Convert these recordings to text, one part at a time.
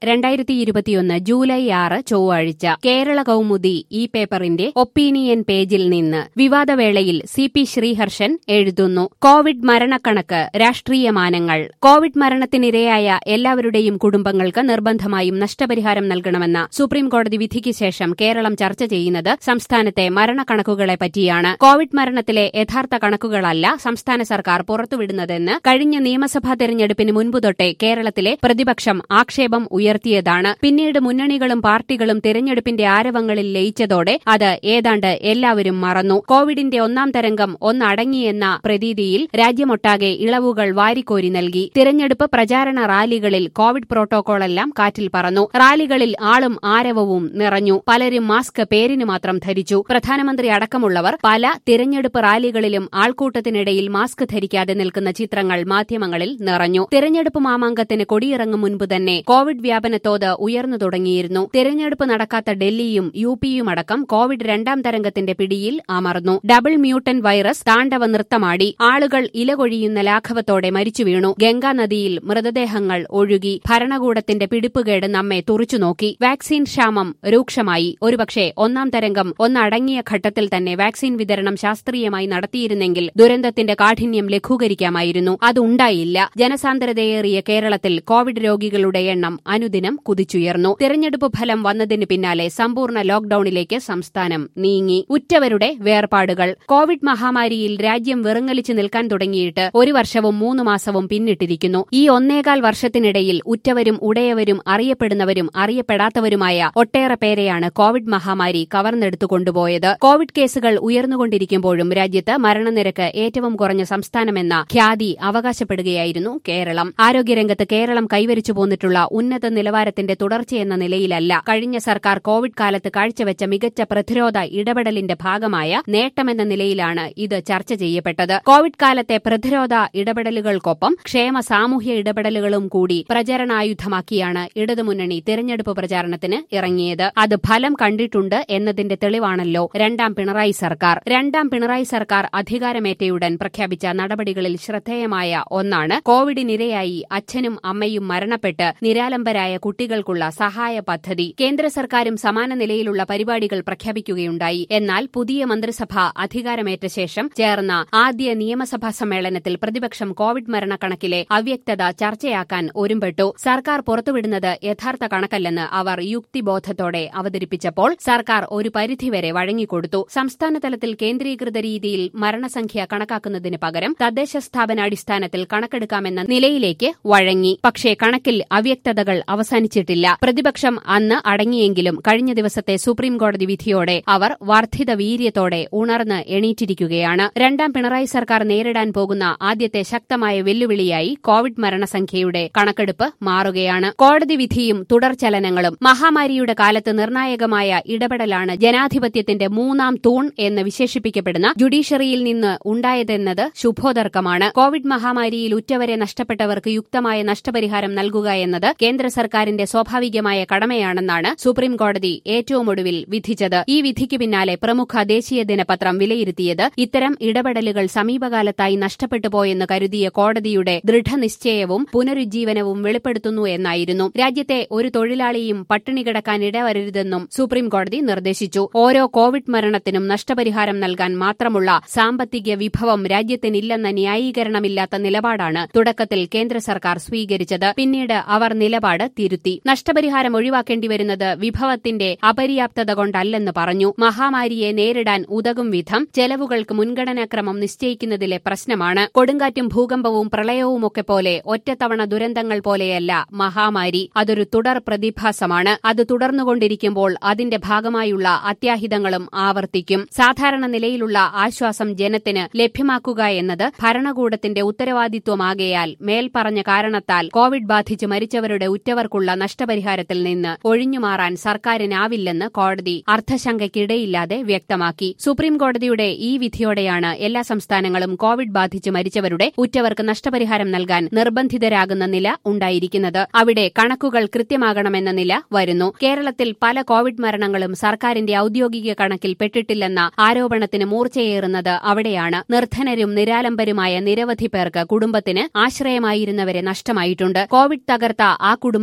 രണ്ടായിരത്തി ഇരുപത്തിയൊന്ന് ജൂലൈ ആറ് ചൊവ്വാഴ്ച കേരള കൗമുദി ഈ പേപ്പറിന്റെ ഒപ്പീനിയൻ പേജിൽ നിന്ന് വിവാദവേളയിൽ സി പി ശ്രീഹർഷൻ എഴുതുന്നു കോവിഡ് മരണക്കണക്ക് രാഷ്ട്രീയ മാനങ്ങൾ കോവിഡ് മരണത്തിനിരയായ എല്ലാവരുടെയും കുടുംബങ്ങൾക്ക് നിർബന്ധമായും നഷ്ടപരിഹാരം നൽകണമെന്ന സുപ്രീംകോടതി വിധിക്ക് ശേഷം കേരളം ചർച്ച ചെയ്യുന്നത് സംസ്ഥാനത്തെ മരണക്കണക്കുകളെ പറ്റിയാണ് കോവിഡ് മരണത്തിലെ യഥാർത്ഥ കണക്കുകളല്ല സംസ്ഥാന സർക്കാർ പുറത്തുവിടുന്നതെന്ന് കഴിഞ്ഞ നിയമസഭാ തെരഞ്ഞെടുപ്പിന് മുൻപ് തൊട്ടേ കേരളത്തിലെ പ്രതിപക്ഷം ആക്ഷേപം ഉയർത്തിയതാണ് പിന്നീട് മുന്നണികളും പാർട്ടികളും തിരഞ്ഞെടുപ്പിന്റെ ആരവങ്ങളിൽ ലയിച്ചതോടെ അത് ഏതാണ്ട് എല്ലാവരും മറന്നു കോവിഡിന്റെ ഒന്നാം തരംഗം ഒന്നടങ്ങിയെന്ന പ്രതീതിയിൽ രാജ്യമൊട്ടാകെ ഇളവുകൾ വാരിക്കോരി നൽകി തിരഞ്ഞെടുപ്പ് പ്രചാരണ റാലികളിൽ കോവിഡ് പ്രോട്ടോകോളെല്ലാം കാറ്റിൽ പറന്നു റാലികളിൽ ആളും ആരവവും നിറഞ്ഞു പലരും മാസ്ക് പേരിന് മാത്രം ധരിച്ചു പ്രധാനമന്ത്രി അടക്കമുള്ളവർ പല തിരഞ്ഞെടുപ്പ് റാലികളിലും ആൾക്കൂട്ടത്തിനിടയിൽ മാസ്ക് ധരിക്കാതെ നിൽക്കുന്ന ചിത്രങ്ങൾ മാധ്യമങ്ങളിൽ നിറഞ്ഞു തിരഞ്ഞെടുപ്പ് മാമാങ്കത്തിന് കൊടിയിറങ്ങും മുൻപ് തന്നെ കോവിഡ് വ്യാപന തോത് ഉയർന്നു തുടങ്ങിയിരുന്നു തിരഞ്ഞെടുപ്പ് നടക്കാത്ത ഡൽഹിയും യു പിയും അടക്കം കോവിഡ് രണ്ടാം തരംഗത്തിന്റെ പിടിയിൽ അമർന്നു ഡബിൾ മ്യൂട്ടൻ വൈറസ് താണ്ഡവ നൃത്തമാടി ആളുകൾ ഇലകൊഴിയുന്ന ലാഘവത്തോടെ മരിച്ചു വീണു ഗംഗാ നദിയിൽ മൃതദേഹങ്ങൾ ഒഴുകി ഭരണകൂടത്തിന്റെ പിടിപ്പുകേട് നമ്മെ തുറച്ചുനോക്കി വാക്സിൻ ക്ഷാമം രൂക്ഷമായി ഒരുപക്ഷെ ഒന്നാം തരംഗം ഒന്നടങ്ങിയ ഘട്ടത്തിൽ തന്നെ വാക്സിൻ വിതരണം ശാസ്ത്രീയമായി നടത്തിയിരുന്നെങ്കിൽ ദുരന്തത്തിന്റെ കാഠിന്യം ലഘൂകരിക്കാമായിരുന്നു അതുണ്ടായില്ല ജനസാന്ദ്രതയേറിയ കേരളത്തിൽ കോവിഡ് രോഗികളുടെ എണ്ണം അനുദിനം കുതിച്ചുയർന്നു തിരഞ്ഞെടുപ്പ് ഫലം വന്നതിന് പിന്നാലെ സമ്പൂർണ്ണ ലോക്ഡൌണിലേക്ക് സംസ്ഥാനം നീങ്ങി ഉറ്റവരുടെ വേർപാടുകൾ കോവിഡ് മഹാമാരിയിൽ രാജ്യം വിറങ്ങലിച്ചു നിൽക്കാൻ തുടങ്ങിയിട്ട് ഒരു വർഷവും മൂന്ന് മാസവും പിന്നിട്ടിരിക്കുന്നു ഈ ഒന്നേകാൽ വർഷത്തിനിടയിൽ ഉറ്റവരും ഉടയവരും അറിയപ്പെടുന്നവരും അറിയപ്പെടാത്തവരുമായ ഒട്ടേറെ പേരെയാണ് കോവിഡ് മഹാമാരി കവർന്നെടുത്തു കൊണ്ടുപോയത് കോവിഡ് കേസുകൾ ഉയർന്നുകൊണ്ടിരിക്കുമ്പോഴും രാജ്യത്ത് മരണനിരക്ക് ഏറ്റവും കുറഞ്ഞ സംസ്ഥാനമെന്ന ഖ്യാതി അവകാശപ്പെടുകയായിരുന്നു കേരളം ആരോഗ്യരംഗത്ത് കേരളം കൈവരിച്ചു പോന്നിട്ടുള്ള ഉന്നത നിലവാരത്തിന്റെ തുടർച്ചയെന്ന നിലയിലല്ല കഴിഞ്ഞ സർക്കാർ കോവിഡ് കാലത്ത് കാഴ്ചവെച്ച മികച്ച പ്രതിരോധ ഇടപെടലിന്റെ ഭാഗമായ നേട്ടമെന്ന നിലയിലാണ് ഇത് ചർച്ച ചെയ്യപ്പെട്ടത് കോവിഡ് കാലത്തെ പ്രതിരോധ ഇടപെടലുകൾക്കൊപ്പം ക്ഷേമ സാമൂഹ്യ ഇടപെടലുകളും കൂടി പ്രചരണായുധമാക്കിയാണ് ഇടതുമുന്നണി തിരഞ്ഞെടുപ്പ് പ്രചാരണത്തിന് ഇറങ്ങിയത് അത് ഫലം കണ്ടിട്ടുണ്ട് എന്നതിന്റെ തെളിവാണല്ലോ രണ്ടാം പിണറായി സർക്കാർ രണ്ടാം പിണറായി സർക്കാർ അധികാരമേറ്റയുടൻ പ്രഖ്യാപിച്ച നടപടികളിൽ ശ്രദ്ധേയമായ ഒന്നാണ് കോവിഡിനിരയായി അച്ഛനും അമ്മയും മരണപ്പെട്ട് നിരാലംബരായ കുട്ടികൾക്കുള്ള സഹായ പദ്ധതി കേന്ദ്ര സർക്കാരും സമാന നിലയിലുള്ള പരിപാടികൾ പ്രഖ്യാപിക്കുകയുണ്ടായി എന്നാൽ പുതിയ മന്ത്രിസഭ അധികാരമേറ്റ ശേഷം ചേർന്ന ആദ്യ നിയമസഭാ സമ്മേളനത്തിൽ പ്രതിപക്ഷം കോവിഡ് മരണക്കണക്കിലെ അവ്യക്തത ചർച്ചയാക്കാൻ ഒരുമ്പെട്ടു സർക്കാർ പുറത്തുവിടുന്നത് യഥാർത്ഥ കണക്കല്ലെന്ന് അവർ യുക്തിബോധത്തോടെ അവതരിപ്പിച്ചപ്പോൾ സർക്കാർ ഒരു പരിധിവരെ വഴങ്ങിക്കൊടുത്തു സംസ്ഥാന തലത്തിൽ കേന്ദ്രീകൃത രീതിയിൽ മരണസംഖ്യ കണക്കാക്കുന്നതിന് പകരം തദ്ദേശ സ്ഥാപനാടിസ്ഥാനത്തിൽ കണക്കെടുക്കാമെന്ന നിലയിലേക്ക് വഴങ്ങി പക്ഷേ കണക്കിൽ അവ്യക്തതകൾ അവസാനിച്ചിട്ടില്ല പ്രതിപക്ഷം അന്ന് അടങ്ങിയെങ്കിലും കഴിഞ്ഞ ദിവസത്തെ സുപ്രീംകോടതി വിധിയോടെ അവർ വർദ്ധിത വീര്യത്തോടെ ഉണർന്ന് എണീറ്റിരിക്കുകയാണ് രണ്ടാം പിണറായി സർക്കാർ നേരിടാൻ പോകുന്ന ആദ്യത്തെ ശക്തമായ വെല്ലുവിളിയായി കോവിഡ് മരണസംഖ്യയുടെ കണക്കെടുപ്പ് മാറുകയാണ് കോടതി വിധിയും തുടർചലനങ്ങളും മഹാമാരിയുടെ കാലത്ത് നിർണായകമായ ഇടപെടലാണ് ജനാധിപത്യത്തിന്റെ മൂന്നാം തൂൺ എന്ന് വിശേഷിപ്പിക്കപ്പെടുന്ന ജുഡീഷ്യറിയിൽ നിന്ന് ഉണ്ടായതെന്നത് ശുഭോദർക്കമാണ് കോവിഡ് മഹാമാരിയിൽ ഉറ്റവരെ നഷ്ടപ്പെട്ടവർക്ക് യുക്തമായ നഷ്ടപരിഹാരം നൽകുക എന്നത് കേന്ദ്ര സർക്കാരിന്റെ സ്വാഭാവികമായ കടമയാണെന്നാണ് സുപ്രീം കോടതി ഏറ്റവും ഒടുവിൽ വിധിച്ചത് ഈ വിധിക്ക് പിന്നാലെ പ്രമുഖ ദേശീയ ദിനപത്രം വിലയിരുത്തിയത് ഇത്തരം ഇടപെടലുകൾ സമീപകാലത്തായി നഷ്ടപ്പെട്ടുപോയെന്ന് കരുതിയ കോടതിയുടെ ദൃഢനിശ്ചയവും പുനരുജ്ജീവനവും വെളിപ്പെടുത്തുന്നു എന്നായിരുന്നു രാജ്യത്തെ ഒരു തൊഴിലാളിയും പട്ടിണി കിടക്കാൻ ഇടവരരുതെന്നും സുപ്രീം കോടതി നിർദ്ദേശിച്ചു ഓരോ കോവിഡ് മരണത്തിനും നഷ്ടപരിഹാരം നൽകാൻ മാത്രമുള്ള സാമ്പത്തിക വിഭവം രാജ്യത്തിനില്ലെന്ന ന്യായീകരണമില്ലാത്ത നിലപാടാണ് തുടക്കത്തിൽ കേന്ദ്ര സർക്കാർ സ്വീകരിച്ചത് പിന്നീട് അവർ നിലപാട് തിരുത്തി നഷ്ടപരിഹാരം ഒഴിവാക്കേണ്ടി വരുന്നത് വിഭവത്തിന്റെ അപര്യാപ്തത കൊണ്ടല്ലെന്ന് പറഞ്ഞു മഹാമാരിയെ നേരിടാൻ ഉതകും വിധം ചെലവുകൾക്ക് മുൻഗണനാക്രമം നിശ്ചയിക്കുന്നതിലെ പ്രശ്നമാണ് കൊടുങ്കാറ്റും ഭൂകമ്പവും പ്രളയവുമൊക്കെ പോലെ ഒറ്റത്തവണ ദുരന്തങ്ങൾ പോലെയല്ല മഹാമാരി അതൊരു തുടർ പ്രതിഭാസമാണ് അത് തുടർന്നുകൊണ്ടിരിക്കുമ്പോൾ അതിന്റെ ഭാഗമായുള്ള അത്യാഹിതങ്ങളും ആവർത്തിക്കും സാധാരണ നിലയിലുള്ള ആശ്വാസം ജനത്തിന് ലഭ്യമാക്കുക എന്നത് ഭരണകൂടത്തിന്റെ ഉത്തരവാദിത്വമാകയാൽ മേൽപ്പറഞ്ഞ കാരണത്താൽ കോവിഡ് ബാധിച്ച് മരിച്ചവരുടെ ഉറ്റവർക്കുള്ള നഷ്ടപരിഹാരത്തിൽ നിന്ന് ഒഴിഞ്ഞുമാറാൻ സർക്കാരിനാവില്ലെന്ന് കോടതി അർത്ഥശങ്കയ്ക്കിടയില്ലാതെ വ്യക്തമാക്കി സുപ്രീം കോടതിയുടെ ഈ വിധിയോടെയാണ് എല്ലാ സംസ്ഥാനങ്ങളും കോവിഡ് ബാധിച്ച് മരിച്ചവരുടെ ഉറ്റവർക്ക് നഷ്ടപരിഹാരം നൽകാൻ നിർബന്ധിതരാകുന്ന നില ഉണ്ടായിരിക്കുന്നത് അവിടെ കണക്കുകൾ കൃത്യമാകണമെന്ന നില വരുന്നു കേരളത്തിൽ പല കോവിഡ് മരണങ്ങളും സർക്കാരിന്റെ ഔദ്യോഗിക കണക്കിൽ പെട്ടിട്ടില്ലെന്ന ആരോപണത്തിന് മൂർച്ചയേറുന്നത് അവിടെയാണ് നിർധനരും നിരാലംബരുമായ നിരവധി പേർക്ക് കുടുംബത്തിന് ആശ്രയമായിരുന്നവരെ നഷ്ടമായിട്ടുണ്ട് കോവിഡ് തകർത്ത ആ കുടുംബങ്ങൾ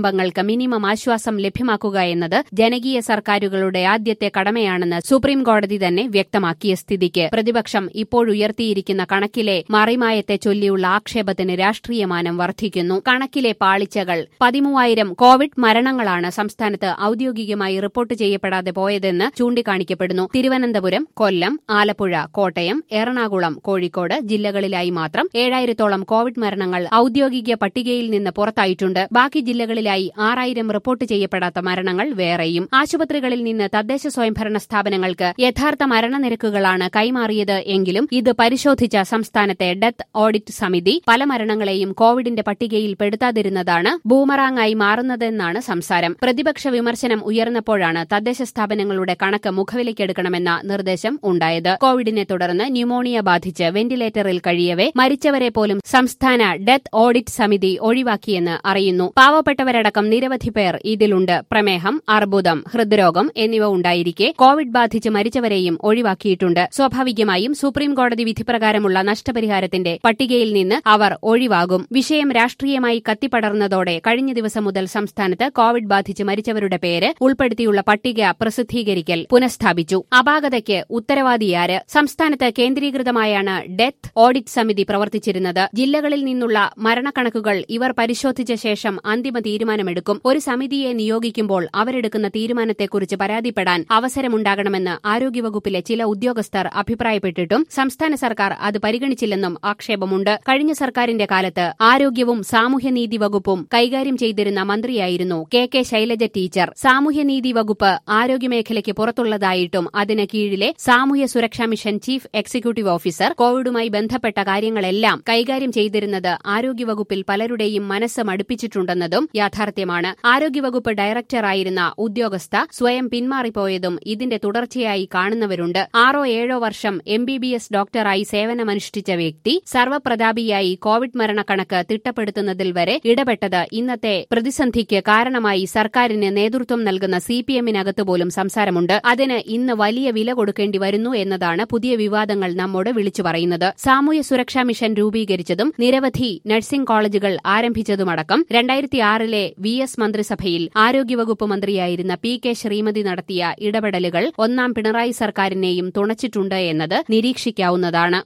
കുടുംബങ്ങൾക്ക് മിനിമം ആശ്വാസം ലഭ്യമാക്കുക എന്നത് ജനകീയ സർക്കാരുകളുടെ ആദ്യത്തെ കടമയാണെന്ന് സുപ്രീം കോടതി തന്നെ വ്യക്തമാക്കിയ സ്ഥിതിക്ക് പ്രതിപക്ഷം ഇപ്പോഴുയർത്തിയിരിക്കുന്ന കണക്കിലെ മറിമായത്തെ ചൊല്ലിയുള്ള ആക്ഷേപത്തിന് രാഷ്ട്രീയമാനം വർദ്ധിക്കുന്നു കണക്കിലെ പാളിച്ചകൾ പതിമൂവായിരം കോവിഡ് മരണങ്ങളാണ് സംസ്ഥാനത്ത് ഔദ്യോഗികമായി റിപ്പോർട്ട് ചെയ്യപ്പെടാതെ പോയതെന്ന് ചൂണ്ടിക്കാണിക്കപ്പെടുന്നു തിരുവനന്തപുരം കൊല്ലം ആലപ്പുഴ കോട്ടയം എറണാകുളം കോഴിക്കോട് ജില്ലകളിലായി മാത്രം ഏഴായിരത്തോളം കോവിഡ് മരണങ്ങൾ ഔദ്യോഗിക പട്ടികയിൽ നിന്ന് പുറത്തായിട്ടുണ്ട് ബാക്കി ജില്ലകളിലായി ആറായിരം റിപ്പോർട്ട് ചെയ്യപ്പെടാത്ത മരണങ്ങൾ വേറെയും ആശുപത്രികളിൽ നിന്ന് തദ്ദേശ സ്വയംഭരണ സ്ഥാപനങ്ങൾക്ക് യഥാർത്ഥ മരണനിരക്കുകളാണ് കൈമാറിയത് എങ്കിലും ഇത് പരിശോധിച്ച സംസ്ഥാനത്തെ ഡെത്ത് ഓഡിറ്റ് സമിതി പല മരണങ്ങളെയും കോവിഡിന്റെ പട്ടികയിൽ പെടുത്താതിരുന്നതാണ് ബൂമറാങ്ങായി മാറുന്നതെന്നാണ് സംസാരം പ്രതിപക്ഷ വിമർശനം ഉയർന്നപ്പോഴാണ് തദ്ദേശ സ്ഥാപനങ്ങളുടെ കണക്ക് മുഖവിലയ്ക്കെടുക്കണമെന്ന നിർദ്ദേശം ഉണ്ടായത് കോവിഡിനെ തുടർന്ന് ന്യൂമോണിയ ബാധിച്ച് വെന്റിലേറ്ററിൽ കഴിയവെ മരിച്ചവരെ പോലും സംസ്ഥാന ഡെത്ത് ഓഡിറ്റ് സമിതി ഒഴിവാക്കിയെന്ന് അറിയുന്നു പാവപ്പെട്ടവരടക്കം നിരവധി പേർ ഇതിലുണ്ട് പ്രമേഹം അർബുദം ഹൃദ്രോഗം എന്നിവ ഉണ്ടായിരിക്കെ കോവിഡ് ബാധിച്ച് മരിച്ചവരെയും ഒഴിവാക്കിയിട്ടുണ്ട് സ്വാഭാവികമായും സുപ്രീം കോടതി വിധിപ്രകാരമുള്ള നഷ്ടപരിഹാരത്തിന്റെ പട്ടികയിൽ നിന്ന് അവർ ഒഴിവാകും വിഷയം രാഷ്ട്രീയമായി കത്തിപ്പടർന്നതോടെ കഴിഞ്ഞ ദിവസം മുതൽ സംസ്ഥാനത്ത് കോവിഡ് ബാധിച്ച് മരിച്ചവരുടെ പേര് ഉൾപ്പെടുത്തിയുള്ള പട്ടിക പ്രസിദ്ധീകരിക്കൽ പുനഃസ്ഥാപിച്ചു അപാകതയ്ക്ക് ഉത്തരവാദിയാര് സംസ്ഥാനത്ത് കേന്ദ്രീകൃതമായാണ് ഡെത്ത് ഓഡിറ്റ് സമിതി പ്രവർത്തിച്ചിരുന്നത് ജില്ലകളിൽ നിന്നുള്ള മരണക്കണക്കുകൾ ഇവർ പരിശോധിച്ച ശേഷം അന്തിമ തീരുമാനമെടുക്കും ഒരു സമിതിയെ നിയോഗിക്കുമ്പോൾ അവരെടുക്കുന്ന തീരുമാനത്തെക്കുറിച്ച് പരാതിപ്പെടാൻ അവസരമുണ്ടാകണമെന്ന് ആരോഗ്യവകുപ്പിലെ ചില ഉദ്യോഗസ്ഥർ അഭിപ്രായപ്പെട്ടിട്ടും സംസ്ഥാന സർക്കാർ അത് പരിഗണിച്ചില്ലെന്നും ആക്ഷേപമുണ്ട് കഴിഞ്ഞ സർക്കാരിന്റെ കാലത്ത് ആരോഗ്യവും സാമൂഹ്യനീതി വകുപ്പും കൈകാര്യം ചെയ്തിരുന്ന മന്ത്രിയായിരുന്നു കെ കെ ശൈലജ ടീച്ചർ സാമൂഹ്യനീതി വകുപ്പ് ആരോഗ്യമേഖലയ്ക്ക് പുറത്തുള്ളതായിട്ടും അതിന് കീഴിലെ സാമൂഹ്യ സുരക്ഷാ മിഷൻ ചീഫ് എക്സിക്യൂട്ടീവ് ഓഫീസർ കോവിഡുമായി ബന്ധപ്പെട്ട കാര്യങ്ങളെല്ലാം കൈകാര്യം ചെയ്തിരുന്നത് ആരോഗ്യവകുപ്പിൽ പലരുടെയും മനസ്സ് മടുപ്പിച്ചിട്ടുണ്ടെന്നതും യാഥാർത്ഥ്യമാണ് ആരോഗ്യവകുപ്പ് ഡയറക്ടറായിരുന്ന ഉദ്യോഗസ്ഥ സ്വയം പിന്മാറിപ്പോയതും ഇതിന്റെ തുടർച്ചയായി കാണുന്നവരുണ്ട് ആറോ ഏഴോ വർഷം എം ബി ബി എസ് ഡോക്ടറായി സേവനമനുഷ്ഠിച്ച വ്യക്തി സർവ്വപ്രതാപിയായി കോവിഡ് മരണക്കണക്ക് തിട്ടപ്പെടുത്തുന്നതിൽ വരെ ഇടപെട്ടത് ഇന്നത്തെ പ്രതിസന്ധിക്ക് കാരണമായി സർക്കാരിന് നേതൃത്വം നൽകുന്ന സി പി എമ്മിനകത്ത് പോലും സംസാരമുണ്ട് അതിന് ഇന്ന് വലിയ വില കൊടുക്കേണ്ടി വരുന്നു എന്നതാണ് പുതിയ വിവാദങ്ങൾ നമ്മോട് വിളിച്ചു പറയുന്നത് സാമൂഹ്യ സുരക്ഷാ മിഷൻ രൂപീകരിച്ചതും നിരവധി നഴ്സിംഗ് കോളേജുകൾ ആരംഭിച്ചതുമടക്കം രണ്ടായിരത്തിയാറിലെ വി എസ് മന്ത്രിസഭയിൽ ആരോഗ്യവകുപ്പ് മന്ത്രിയായിരുന്ന പി കെ ശ്രീമതി നടത്തിയ ഇടപെടലുകൾ ഒന്നാം പിണറായി സർക്കാരിനെയും തുണച്ചിട്ടുണ്ട് എന്നത് നിരീക്ഷിക്കാവുന്നതാണ്